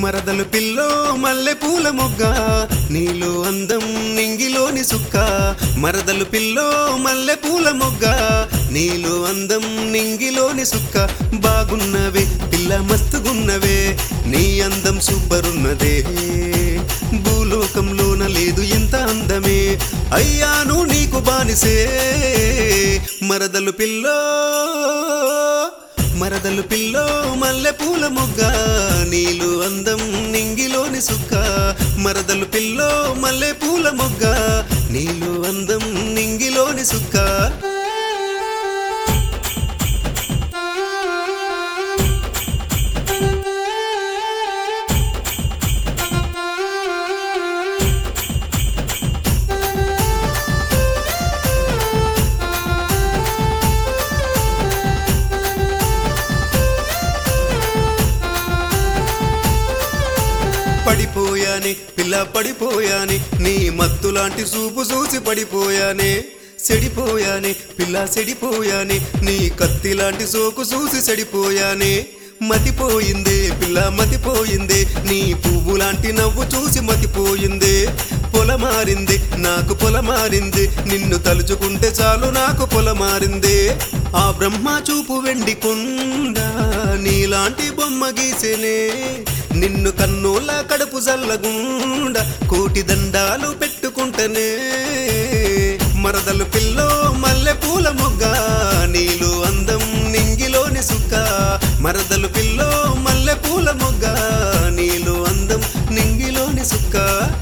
మరదలు పిల్లో మల్లె పూల మొగ్గ నీలో అందం నింగిలోని సుక్క మరదలు పిల్లో మల్లె పూల మొగ్గ నీలో అందం నింగిలోని సుక్క బాగున్నవే పిల్ల మస్తుగున్నవే నీ అందం సూపరున్నదే భూలోకంలోన లేదు ఇంత అందమే అయ్యాను నీకు బానిసే మరదలు పిల్లో మరదలు పిల్లో మల్లె పూల మొగ్గ నీలు అందం నింగిలోని సుక్క మరదలు పిల్లో మల్లె పూల మొగ్గ నీలు అందం నింగిలోని సుక్క పడిపోయానే పిల్ల పడిపోయానే నీ మత్తు లాంటి సూపు చూసి పడిపోయానే సెడిపోయానే పిల్ల సెడిపోయానే నీ కత్తి లాంటి సోకు చూసి సెడిపోయానే మతిపోయిందే పిల్ల మతిపోయిందే నీ పువ్వు లాంటి నవ్వు చూసి మతిపోయిందే పొలమారింది నాకు పొలమారింది నిన్ను తలుచుకుంటే చాలు నాకు పొలమారిందే ఆ బ్రహ్మ చూపు వెండి కొండ నీలాంటి బొమ్మ గీసెనే నిన్ను కన్నుల కడుపు జల్లగుండ కోటి దండాలు పెట్టుకుంటనే మరదలు పిల్లో మల్లె పూల మొగ్గ నీలు అందం నింగిలోని సుక్క మరదలు పిల్లో మల్లె పూల మొగ్గ నీలు అందం నింగిలోని సుక్క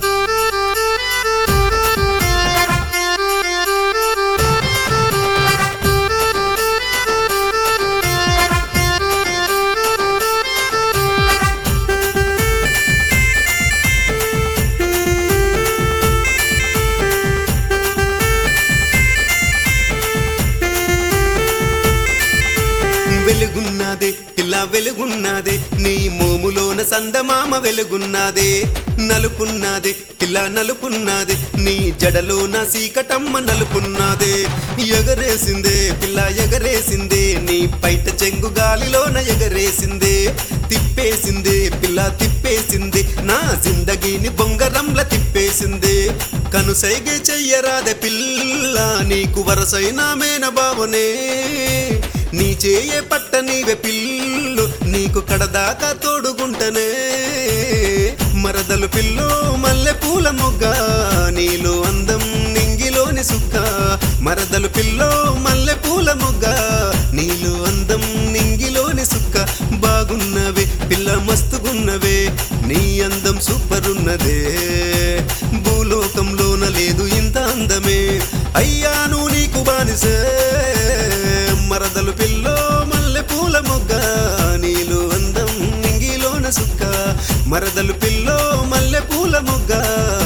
వెలుగున్నదే పిల్ల వెలుగున్నదే నీ మోములోన సందమామ వెలుగున్నదే నలుపున్నదే పిల్ల నలుపున్నదే నీ జడలోన సీకటమ్మ నలుపున్నదే ఎగరేసిందే పిల్ల ఎగరేసిందే నీ పైట చెంగు గాలిలోన ఎగరేసిందే తిప్పేసిందే పిల్ల తిప్పేసింది నా జిందగీని బొంగరంల తిప్పేసిందే కనుసైగే చెయ్యరాదే పిల్ల నీకు వరసైన మేన బావనే నీ చేయే పట్ట నీవే పిల్లు నీకు కడదాకా తోడుగుంటనే మరదలు పిల్లు మల్లె పూల మొగ్గ నీలో అందం నింగిలోని సుక్క మరదలు పిల్లో మల్లె పూల మొగ్గ నీలో అందం నింగిలోని సుక్క బాగున్నవే పిల్ల మస్తుగున్నవే నీ అందం సూపరున్నదే భూలోకంలోన లేదు ఇంత అందమే అయ్యాను నీకు బానిసే మరదలు పిల్లో మల్లె పూల మొగ్గ నీలు అందం నింగిలోన సుక్క మరదలు పిల్లో మల్లె పూల మొగ్గ